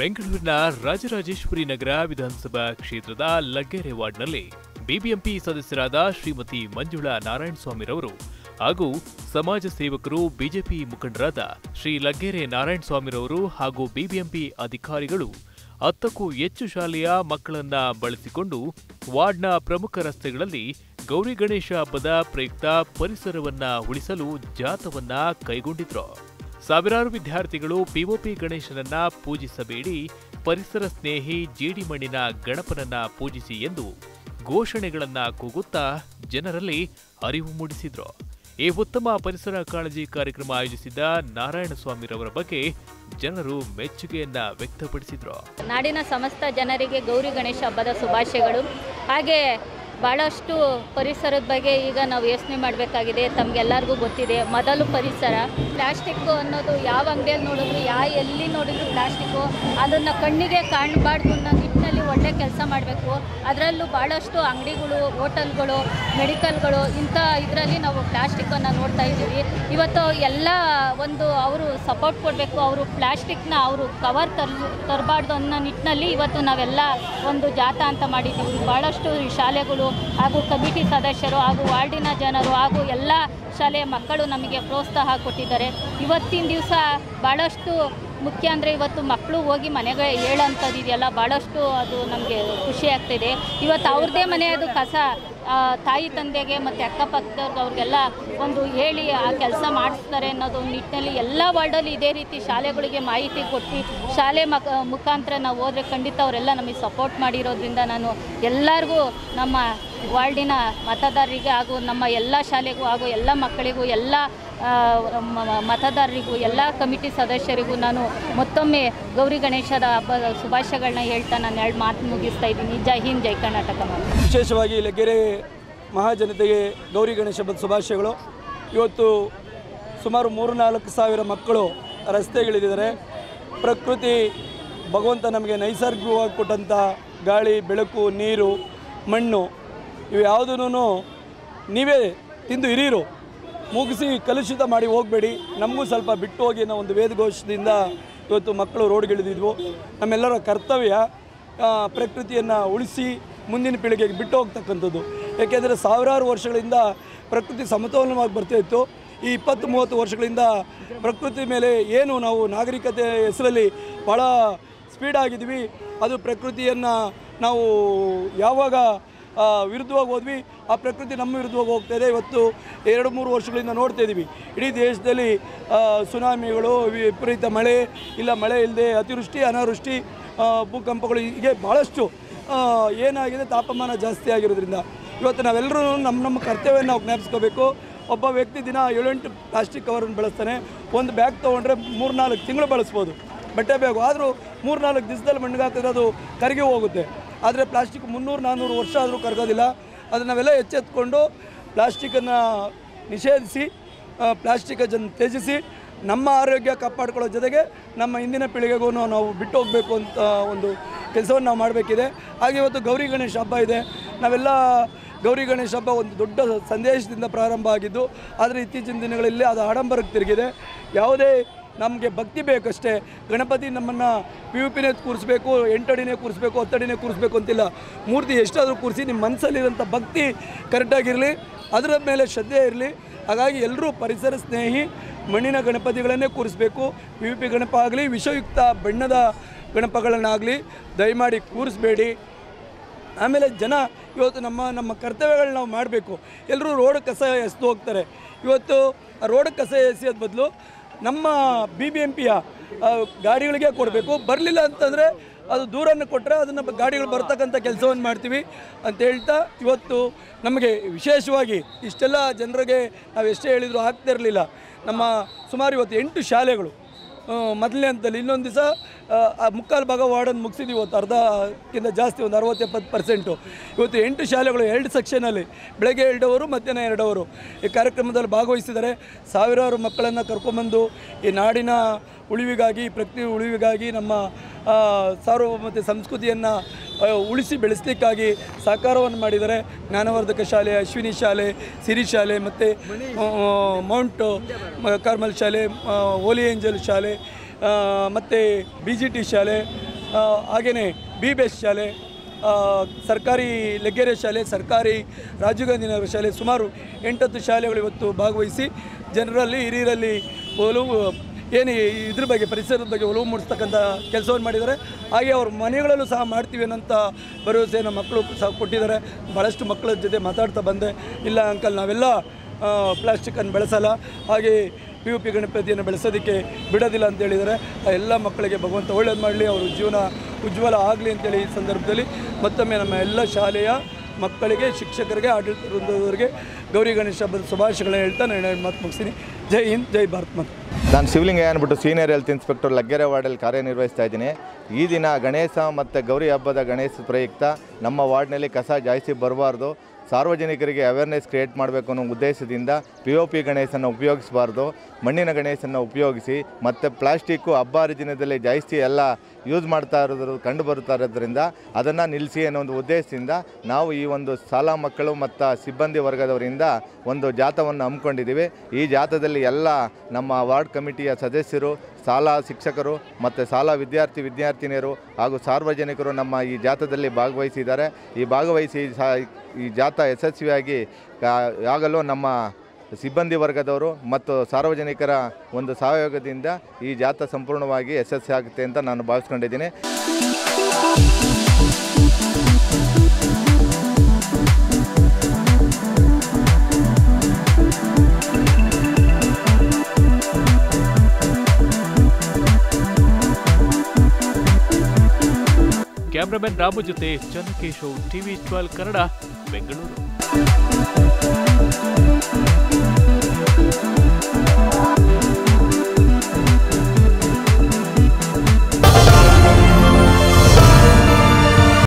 ಬೆಂಗಳೂರಿನ ರಾಜರಾಜೇಶ್ವರಿ ನಗರ ವಿಧಾನಸಭಾ ಕ್ಷೇತ್ರದ ಲಗ್ಗೆರೆ ವಾರ್ಡ್ನಲ್ಲಿ ಬಿಬಿಎಂಪಿ ಸದಸ್ಯರಾದ ಶ್ರೀಮತಿ ಮಂಜುಳಾ ನಾರಾಯಣಸ್ವಾಮಿರವರು ಹಾಗೂ ಸಮಾಜ ಸೇವಕರು ಬಿಜೆಪಿ ಮುಖಂಡರಾದ ಶ್ರೀ ಲಗ್ಗೆರೆ ನಾರಾಯಣಸ್ವಾಮಿರವರು ಹಾಗೂ ಬಿಬಿಎಂಪಿ ಅಧಿಕಾರಿಗಳು ಹತ್ತಕ್ಕೂ ಹೆಚ್ಚು ಶಾಲೆಯ ಮಕ್ಕಳನ್ನ ಬಳಸಿಕೊಂಡು ವಾರ್ಡ್ನ ಪ್ರಮುಖ ರಸ್ತೆಗಳಲ್ಲಿ ಗೌರಿ ಗಣೇಶ ಹಬ್ಬದ ಪ್ರಯುಕ್ತ ಪರಿಸರವನ್ನ ಉಳಿಸಲು ಜಾಥವನ್ನ ಕೈಗೊಂಡಿದ್ರು ಸಾವಿರಾರು ವಿದ್ಯಾರ್ಥಿಗಳು ಪಿಒಪಿ ಗಣೇಶನನ್ನ ಪೂಜಿಸಬೇಡಿ ಪರಿಸರ ಸ್ನೇಹಿ ಜೇಡಿ ಮಣ್ಣಿನ ಗಣಪನನ್ನ ಪೂಜಿಸಿ ಎಂದು ಘೋಷಣೆಗಳನ್ನ ಕೂಗುತ್ತಾ ಜನರಲ್ಲಿ ಅರಿವು ಮೂಡಿಸಿದ್ರು ಈ ಉತ್ತಮ ಪರಿಸರ ಕಾಳಜಿ ಕಾರ್ಯಕ್ರಮ ಆಯೋಜಿಸಿದ್ದ ನಾರಾಯಣಸ್ವಾಮಿರವರ ಬಗ್ಗೆ ಜನರು ಮೆಚ್ಚುಗೆಯನ್ನ ವ್ಯಕ್ತಪಡಿಸಿದ್ರು ನಾಡಿನ ಸಮಸ್ತ ಜನರಿಗೆ ಗೌರಿ ಗಣೇಶ ಹಬ್ಬದ ಶುಭಾಶಯಗಳು ಹಾಗೆ ಭಾಳಷ್ಟು ಪರಿಸರದ ಬಗ್ಗೆ ಈಗ ನಾವು ಯೋಚನೆ ಮಾಡಬೇಕಾಗಿದೆ ತಮಗೆಲ್ಲರಿಗೂ ಗೊತ್ತಿದೆ ಮೊದಲು ಪರಿಸರ ಪ್ಲಾಸ್ಟಿಕ್ಕು ಅನ್ನೋದು ಯಾವ ಅಂಗಡಿಯಲ್ಲಿ ನೋಡಿದ್ರು ಯಾ ಎಲ್ಲಿ ನೋಡಿದ್ರು ಪ್ಲಾಸ್ಟಿಕ್ಕು ಅದನ್ನು ಕಣ್ಣಿಗೆ ಕಾಣಬಾರ್ದು ಅನ್ನೋ ನಿಟ್ಟಿನಲ್ಲಿ ಒಳ್ಳೆ ಕೆಲಸ ಮಾಡಬೇಕು ಅದರಲ್ಲೂ ಭಾಳಷ್ಟು ಅಂಗಡಿಗಳು ಹೋಟೆಲ್ಗಳು ಮೆಡಿಕಲ್ಗಳು ಇಂಥ ಇದರಲ್ಲಿ ನಾವು ಪ್ಲಾಸ್ಟಿಕ್ಕನ್ನು ನೋಡ್ತಾ ಇದ್ದೀವಿ ಇವತ್ತು ಎಲ್ಲ ಒಂದು ಅವರು ಸಪೋರ್ಟ್ ಕೊಡಬೇಕು ಅವರು ಪ್ಲಾಸ್ಟಿಕ್ನ ಅವರು ಕವರ್ ತರ್ ತರಬಾರ್ದು ಅನ್ನೋ ನಿಟ್ಟಿನಲ್ಲಿ ಇವತ್ತು ನಾವೆಲ್ಲ ಒಂದು ಜಾಥಾ ಅಂತ ಮಾಡಿದ್ದೀವಿ ಭಾಳಷ್ಟು ಶಾಲೆಗಳು ಹಾಗೂ ಕಮಿಟಿ ಸದಸ್ಯರು ಹಾಗೂ ವಾರ್ಡಿನ ಜನರು ಹಾಗೂ ಎಲ್ಲ ಶಾಲೆಯ ಮಕ್ಕಳು ನಮಗೆ ಪ್ರೋತ್ಸಾಹ ಕೊಟ್ಟಿದ್ದಾರೆ ಇವತ್ತಿನ ದಿವಸ ಭಾಳಷ್ಟು ಮುಖ್ಯ ಅಂದರೆ ಇವತ್ತು ಮಕ್ಕಳು ಹೋಗಿ ಮನೆಗೆ ಹೇಳೋಂಥದ್ದು ಇದೆಯಲ್ಲ ಭಾಳಷ್ಟು ಅದು ನಮಗೆ ಖುಷಿ ಆಗ್ತಿದೆ ಇವತ್ತು ಅವ್ರದ್ದೇ ಮನೆಯದು ಕಸ ಆ, ತಾಯಿ ತಂದೆಗೆ ಮತ್ತು ಅಕ್ಕಪಕ್ಕದವ್ರಿಗೆ ಅವ್ರಿಗೆಲ್ಲ ಒಂದು ಹೇಳಿ ಆ ಕೆಲಸ ಮಾಡಿಸ್ತಾರೆ ಅನ್ನೋದು ನಿಟ್ಟಿನಲ್ಲಿ ಎಲ್ಲ ವಾರ್ಡಲ್ಲಿ ಇದೇ ರೀತಿ ಶಾಲೆಗಳಿಗೆ ಮಾಹಿತಿ ಕೊಟ್ಟು ಶಾಲೆ ಮಕ ಮುಖಾಂತರ ನಾವು ಹೋದರೆ ಖಂಡಿತ ಅವರೆಲ್ಲ ನಮಗೆ ಸಪೋರ್ಟ್ ಮಾಡಿರೋದ್ರಿಂದ ನಾನು ಎಲ್ಲರಿಗೂ ನಮ್ಮ ವಾರ್ಡಿನ ಮತದಾರರಿಗೆ ಹಾಗೂ ನಮ್ಮ ಎಲ್ಲ ಶಾಲೆಗೂ ಹಾಗೂ ಎಲ್ಲ ಮಕ್ಕಳಿಗೂ ಎಲ್ಲ ಆ, ಮ- ಮ- ಮತದಾರರಿಗೂ ಎಲ್ಲ ಕಮಿಟಿ ಸದಸ್ಯರಿಗೂ ನಾನು ಮತ್ತೊಮ್ಮೆ ಗೌರಿ ಗಣೇಶದ ಹಬ್ಬದ ಶುಭಾಶಯಗಳನ್ನ ಹೇಳ್ತಾ ನಾನು ಎರಡು ಮಾತು ಮುಗಿಸ್ತಾ ಇದ್ದೀನಿ ಜೈ ಹಿಂದ್ ಜೈ ಕರ್ನಾಟಕ ಮಾತು ವಿಶೇಷವಾಗಿ ಲಗ್ಗೆರೆ ಮಹಾಜನತೆಗೆ ಗೌರಿ ಗಣೇಶ ಹಬ್ಬದ ಶುಭಾಶಯಗಳು ಇವತ್ತು ಸುಮಾರು ಮೂರು ನಾಲ್ಕು ಸಾವಿರ ಮಕ್ಕಳು ರಸ್ತೆಗಿಳಿದಿದ್ದಾರೆ ಪ್ರಕೃತಿ ಭಗವಂತ ನಮಗೆ ನೈಸರ್ಗಿಕವಾಗಿ ಕೊಟ್ಟಂಥ ಗಾಳಿ ಬೆಳಕು ನೀರು ಮಣ್ಣು ಇವು ಯಾವುದೂ ನೀವೇ ತಿಂದು ಹಿರಿಯರು ಮುಗಿಸಿ ಕಲುಷಿತ ಮಾಡಿ ಹೋಗಬೇಡಿ ನಮಗೂ ಸ್ವಲ್ಪ ಬಿಟ್ಟು ಹೋಗಿ ಅನ್ನೋ ಒಂದು ವೇದಘೋಷದಿಂದ ಇವತ್ತು ಮಕ್ಕಳು ರೋಡ್ಗಿಳಿದಿದ್ವು ನಮ್ಮೆಲ್ಲರ ಕರ್ತವ್ಯ ಆ, ಪ್ರಕೃತಿಯನ್ನು ಉಳಿಸಿ ಮುಂದಿನ ಪೀಳಿಗೆಗೆ ಬಿಟ್ಟು ಹೋಗ್ತಕ್ಕಂಥದ್ದು ಏಕೆಂದರೆ ಸಾವಿರಾರು ವರ್ಷಗಳಿಂದ ಪ್ರಕೃತಿ ಸಮತೋಲನವಾಗಿ ಬರ್ತಾ ಇತ್ತು ಈ ಇಪ್ಪತ್ತು ಮೂವತ್ತು ವರ್ಷಗಳಿಂದ ಪ್ರಕೃತಿ ಮೇಲೆ ಏನು ನಾವು ನಾಗರಿಕತೆ ಹೆಸರಲ್ಲಿ ಭಾಳ ಸ್ಪೀಡ್ ಆಗಿದ್ವಿ ಅದು ಪ್ರಕೃತಿಯನ್ನು ನಾವು ಯಾವಾಗ ಆ, ವಿರುದ್ಧವಾಗಿ ಹೋದ್ವಿ ಆ ಪ್ರಕೃತಿ ನಮ್ಮ ವಿರುದ್ಧವಾಗಿ ಹೋಗ್ತಾ ಇದೆ ಇವತ್ತು ಎರಡು ಮೂರು ವರ್ಷಗಳಿಂದ ನೋಡ್ತಾ ಇದ್ದೀವಿ ಇಡೀ ದೇಶದಲ್ಲಿ ಆ, ಸುನಾಮಿಗಳು ವಿಪರೀತ ಮಳೆ ಇಲ್ಲ ಮಳೆ ಇಲ್ಲದೆ ಅತಿವೃಷ್ಟಿ ಅನಾವೃಷ್ಟಿ ಆ, ಭೂಕಂಪಗಳು ಹೀಗೆ ಭಾಳಷ್ಟು ಆ, ಏನಾಗಿದೆ ತಾಪಮಾನ ಜಾಸ್ತಿ ಆಗಿರೋದ್ರಿಂದ ಇವತ್ತು ನಾವೆಲ್ಲರೂ ನಮ್ಮ ನಮ್ಮ ಕರ್ತವ್ಯವನ್ನು ನಾವು ಜ್ಞಾಪಿಸ್ಕೋಬೇಕು ಒಬ್ಬ ವ್ಯಕ್ತಿ ದಿನ ಏಳೆಂಟು ಪ್ಲಾಸ್ಟಿಕ್ ಕವರನ್ನು ಬಳಸ್ತಾನೆ ಒಂದು ಬ್ಯಾಗ್ ತೊಗೊಂಡ್ರೆ ಮೂರು ನಾಲ್ಕು ತಿಂಗಳು ಬಳಸ್ಬೋದು ಬಟ್ಟೆ ಬ್ಯಾಗು ಆದರೂ ಮೂರು ನಾಲ್ಕು ದಿವಸದಲ್ಲಿ ಮಣ್ಣಿಗೆ ಹಾಕಿದ್ರೆ ಅದು ಕರಗಿ ಹೋಗುತ್ತೆ ಆದರೆ ಪ್ಲಾಸ್ಟಿಕ್ ಮುನ್ನೂರು ನಾನ್ನೂರು ವರ್ಷ ಆದರೂ ಕರಗೋದಿಲ್ಲ ಅದನ್ನು ನಾವೆಲ್ಲ ಎಚ್ಚೆತ್ಕೊಂಡು ಪ್ಲಾಸ್ಟಿಕ್ಕನ್ನು ನಿಷೇಧಿಸಿ ಪ್ಲಾಸ್ಟಿಕ್ ಜನ ತ್ಯಜಿಸಿ ನಮ್ಮ ಆರೋಗ್ಯ ಕಾಪಾಡ್ಕೊಳ್ಳೋ ಜೊತೆಗೆ ನಮ್ಮ ಹಿಂದಿನ ಪೀಳಿಗೆಗೂ ನಾವು ಬಿಟ್ಟು ಹೋಗಬೇಕು ಅಂತ ಒಂದು ಕೆಲಸವನ್ನು ನಾವು ಮಾಡಬೇಕಿದೆ ಹಾಗೆ ಇವತ್ತು ಗೌರಿ ಗಣೇಶ ಹಬ್ಬ ಇದೆ ನಾವೆಲ್ಲ ಗೌರಿ ಗಣೇಶ ಹಬ್ಬ ಒಂದು ದೊಡ್ಡ ಸಂದೇಶದಿಂದ ಪ್ರಾರಂಭ ಆಗಿದ್ದು ಆದರೆ ಇತ್ತೀಚಿನ ದಿನಗಳಲ್ಲಿ ಅದು ಆಡಂಬರಕ್ಕೆ ತಿರುಗಿದೆ ಯಾವುದೇ ನಮಗೆ ಭಕ್ತಿ ಬೇಕಷ್ಟೇ ಗಣಪತಿ ನಮ್ಮನ್ನು ಪಿ ಯು ಪಿನೇ ಕೂರಿಸ್ಬೇಕು ಎಂಟಡಿನೇ ಕೂರಿಸ್ಬೇಕು ಹತ್ತಡಿನೇ ಕೂರಿಸ್ಬೇಕು ಅಂತಿಲ್ಲ ಮೂರ್ತಿ ಎಷ್ಟಾದರೂ ಕೂರಿಸಿ ನಿಮ್ಮ ಮನಸ್ಸಲ್ಲಿರೋಂಥ ಭಕ್ತಿ ಕರೆಕ್ಟಾಗಿರಲಿ ಅದರ ಮೇಲೆ ಶ್ರದ್ಧೆ ಇರಲಿ ಹಾಗಾಗಿ ಎಲ್ಲರೂ ಪರಿಸರ ಸ್ನೇಹಿ ಮಣ್ಣಿನ ಗಣಪತಿಗಳನ್ನೇ ಕೂರಿಸ್ಬೇಕು ಪಿ ಯು ಪಿ ಗಣಪ ಆಗಲಿ ವಿಷಯುಕ್ತ ಬಣ್ಣದ ಗಣಪಗಳನ್ನಾಗಲಿ ದಯಮಾಡಿ ಕೂರಿಸ್ಬೇಡಿ ಆಮೇಲೆ ಜನ ಇವತ್ತು ನಮ್ಮ ನಮ್ಮ ಕರ್ತವ್ಯಗಳನ್ನ ನಾವು ಮಾಡಬೇಕು ಎಲ್ಲರೂ ರೋಡ್ ಕಸ ಎಸ್ದು ಹೋಗ್ತಾರೆ ಇವತ್ತು ಆ ರೋಡ್ ಕಸ ಎಸೆಯೋದು ಬದಲು ನಮ್ಮ ಬಿ ಬಿ ಎಂ ಪಿಯ ಗಾಡಿಗಳಿಗೆ ಕೊಡಬೇಕು ಬರಲಿಲ್ಲ ಅಂತಂದರೆ ಅದು ದೂರನ್ನು ಕೊಟ್ಟರೆ ಅದನ್ನು ಬ- ಗಾಡಿಗಳು ಬರ್ತಕ್ಕಂಥ ಕೆಲಸವನ್ನು ಮಾಡ್ತೀವಿ ಅಂತ ಹೇಳ್ತಾ ಇವತ್ತು ನಮಗೆ ವಿಶೇಷವಾಗಿ ಇಷ್ಟೆಲ್ಲ ಜನರಿಗೆ ನಾವು ಎಷ್ಟೇ ಹೇಳಿದರೂ ಆಗ್ತಾ ಇರಲಿಲ್ಲ ನಮ್ಮ ಸುಮಾರು ಇವತ್ತು ಎಂಟು ಶಾಲೆಗಳು ಮೊದಲನೇ ಹಂತದಲ್ಲಿ ಇನ್ನೊಂದು ದಿವಸ ಮುಕ್ಕಾಲು ಭಾಗ ವಾರ್ಡನ್ನು ಮುಗಿಸಿದ್ವಿ ಇವತ್ತು ಅರ್ಧಕ್ಕಿಂತ ಜಾಸ್ತಿ ಒಂದು ಅರವತ್ತು ಎಪ್ಪತ್ತು ಪರ್ಸೆಂಟು ಇವತ್ತು ಎಂಟು ಶಾಲೆಗಳು ಎರಡು ಸೆಕ್ಷನಲ್ಲಿ ಬೆಳಗ್ಗೆ ಎರಡು ಅವರು ಮಧ್ಯಾಹ್ನ ಎರಡು ಅವರು ಈ ಕಾರ್ಯಕ್ರಮದಲ್ಲಿ ಭಾಗವಹಿಸಿದ್ದಾರೆ ಸಾವಿರಾರು ಮಕ್ಕಳನ್ನು ಕರ್ಕೊಂಬಂದು ಈ ನಾಡಿನ ಉಳಿವಿಗಾಗಿ ಪ್ರಕೃತಿ ಉಳಿವಿಗಾಗಿ ನಮ್ಮ ಆ, ಸಾರ್ವಭೌಮತೆ ಸಂಸ್ಕೃತಿಯನ್ನು ಉಳಿಸಿ ಬೆಳೆಸಲಿಕ್ಕಾಗಿ ಸಹಕಾರವನ್ನು ಮಾಡಿದ್ದಾರೆ ಜ್ಞಾನವರ್ಧಕ ಶಾಲೆ ಅಶ್ವಿನಿ ಶಾಲೆ ಸಿರಿ ಶಾಲೆ ಮತ್ತು ಮೌಂಟ್ ಮ- ಕಾರ್ಮಲ್ ಶಾಲೆ ಆ, ಹೋಲಿ ಏಂಜಲ್ ಶಾಲೆ ಮತ್ತು ಬಿ ಜಿ ಟಿ ಶಾಲೆ ಹಾಗೆಯೇ ಬಿ ಬಿ ಎಸ್ ಶಾಲೆ ಆ, ಸರ್ಕಾರಿ ಲೆಗ್ಗೆರೆ ಶಾಲೆ ಸರ್ಕಾರಿ ರಾಜೀವ್ ಗಾಂಧಿ ನಗರ ಶಾಲೆ ಸುಮಾರು ಎಂಟತ್ತು ಶಾಲೆಗಳು ಇವತ್ತು ಭಾಗವಹಿಸಿ ಜನರಲ್ಲಿ ಹಿರಿಯರಲ್ಲಿ ಒಲವು ಏನು ಈ- ಇದ್ರ ಬಗ್ಗೆ ಪರಿಸರದ ಬಗ್ಗೆ ಒಲವು ಮೂಡಿಸ್ತಕ್ಕಂಥ ಕೆಲಸವನ್ನು ಮಾಡಿದ್ದಾರೆ ಹಾಗೆ ಅವ್ರ ಮನೆಗಳಲ್ಲೂ ಸಹ ಮಾಡ್ತೀವಿ ಅನ್ನೋಂಥ ಭರವಸೆಯನ್ನು ಮಕ್ಕಳು ಸಹ ಕೊಟ್ಟಿದ್ದಾರೆ ಭಾಳಷ್ಟು ಮಕ್ಕಳ ಜೊತೆ ಮಾತಾಡ್ತಾ ಬಂದೆ ಇಲ್ಲ ಅಂಕಲ್ ನಾವೆಲ್ಲ ಪ್ಲಾಸ್ಟಿಕ್ಕನ್ನು ಬೆಳೆಸಲ್ಲ ಹಾಗೆ ಪಿ ಯು ಪಿ ಗಣಪತಿಯನ್ನು ಬೆಳೆಸೋದಕ್ಕೆ ಬಿಡೋದಿಲ್ಲ ಅಂತ ಹೇಳಿದ್ದಾರೆ ಆ ಎಲ್ಲ ಮಕ್ಕಳಿಗೆ ಭಗವಂತ ಒಳ್ಳೇದು ಮಾಡಲಿ ಅವ್ರ ಜೀವನ ಉಜ್ವಲ ಆಗಲಿ ಅಂತೇಳಿ ಈ ಸಂದರ್ಭದಲ್ಲಿ ಮತ್ತೊಮ್ಮೆ ನಮ್ಮ ಎಲ್ಲ ಶಾಲೆಯ ಮಕ್ಕಳಿಗೆ ಶಿಕ್ಷಕರಿಗೆ ಆಡಳಿತ ವೃಂದದವರಿಗೆ ಗೌರಿ ಗಣೇಶ ಹಬ್ಬದ ಶುಭಾಶಯಗಳನ್ನ ಹೇಳ್ತಾ ನಾನು ಎರಡು ಮಾತು ಮುಗಿಸ್ತೀನಿ ಜೈ ಹಿಂದ್ ಜೈ ಭಾರತ್ ಮಾತು ನಾನು ಶಿವಲಿಂಗಯ್ಯ ಅಂದ್ಬಿಟ್ಟು ಸೀನಿಯರ್ ಹೆಲ್ತ್ ಇನ್ಸ್ಪೆಕ್ಟರ್ ಲಗ್ಗೆರೆ ವಾರ್ಡಲ್ಲಿ ಕಾರ್ಯನಿರ್ವಹಿಸ್ತಾ ಇದ್ದೀನಿ ಈ ದಿನ ಗಣೇಶ ಮತ್ತು ಗೌರಿ ಹಬ್ಬದ ಗಣೇಶ ಪ್ರಯುಕ್ತ ನಮ್ಮ ವಾರ್ಡ್ನಲ್ಲಿ ಕಸ ಜಾಸ್ತಿ ಬರಬಾರ್ದು ಸಾರ್ವಜನಿಕರಿಗೆ ಅವೇರ್ನೆಸ್ ಕ್ರಿಯೇಟ್ ಮಾಡಬೇಕು ಅನ್ನೋ ಉದ್ದೇಶದಿಂದ ಪಿ ಒ ಪಿ ಗಣೇಶನ ಉಪಯೋಗಿಸಬಾರ್ದು ಮಣ್ಣಿನ ಗಣೇಶನ ಉಪಯೋಗಿಸಿ ಮತ್ತು ಪ್ಲಾಸ್ಟಿಕ್ಕು ಹಬ್ಬ ಹರಿದಿನದಲ್ಲಿ ಜಾಸ್ತಿ ಎಲ್ಲ ಯೂಸ್ ಮಾಡ್ತಾ ಇರೋದ್ರ ಕಂಡು ಬರ್ತಾ ಇರೋದ್ರಿಂದ ಅದನ್ನು ನಿಲ್ಲಿಸಿ ಅನ್ನೋ ಒಂದು ಉದ್ದೇಶದಿಂದ ನಾವು ಈ ಒಂದು ಶಾಲಾ ಮಕ್ಕಳು ಮತ್ತು ಸಿಬ್ಬಂದಿ ವರ್ಗದವರಿಂದ ಒಂದು ಜಾಥವನ್ನು ಹಮ್ಮಿಕೊಂಡಿದ್ದೀವಿ ಈ ಜಾಥಾದಲ್ಲಿ ಎಲ್ಲ ನಮ್ಮ ವಾರ್ಡ್ ಕಮಿಟಿಯ ಸದಸ್ಯರು ಶಾಲಾ ಶಿಕ್ಷಕರು ಮತ್ತು ಶಾಲಾ ವಿದ್ಯಾರ್ಥಿ ವಿದ್ಯಾರ್ಥಿನಿಯರು ಹಾಗೂ ಸಾರ್ವಜನಿಕರು ನಮ್ಮ ಈ ಜಾಥಾದಲ್ಲಿ ಭಾಗವಹಿಸಿದ್ದಾರೆ ಈ ಭಾಗವಹಿಸಿ ಸಹ ಈ ಜಾಥಾ ಯಶಸ್ವಿಯಾಗಿ ಕಾ- ಆಗಲು ನಮ್ಮ ಸಿಬ್ಬಂದಿ ವರ್ಗದವರು ಮತ್ತು ಸಾರ್ವಜನಿಕರ ಒಂದು ಸಹಯೋಗದಿಂದ ಈ ಜಾಥಾ ಸಂಪೂರ್ಣವಾಗಿ ಯಶಸ್ವಿ ಆಗುತ್ತೆ ಅಂತ ನಾನು ಭಾವಿಸ್ಕೊಂಡಿದ್ದೀನಿ ಕ್ಯಾಮ್ರಾಮನ್ ರಾಮು ಜೊತೆ ಚನ್ನಕೇಶವ್ ಟಿವಿ ಟ್ವೆಲ್ ಕನ್ನಡ ಬೆಂಗಳೂರು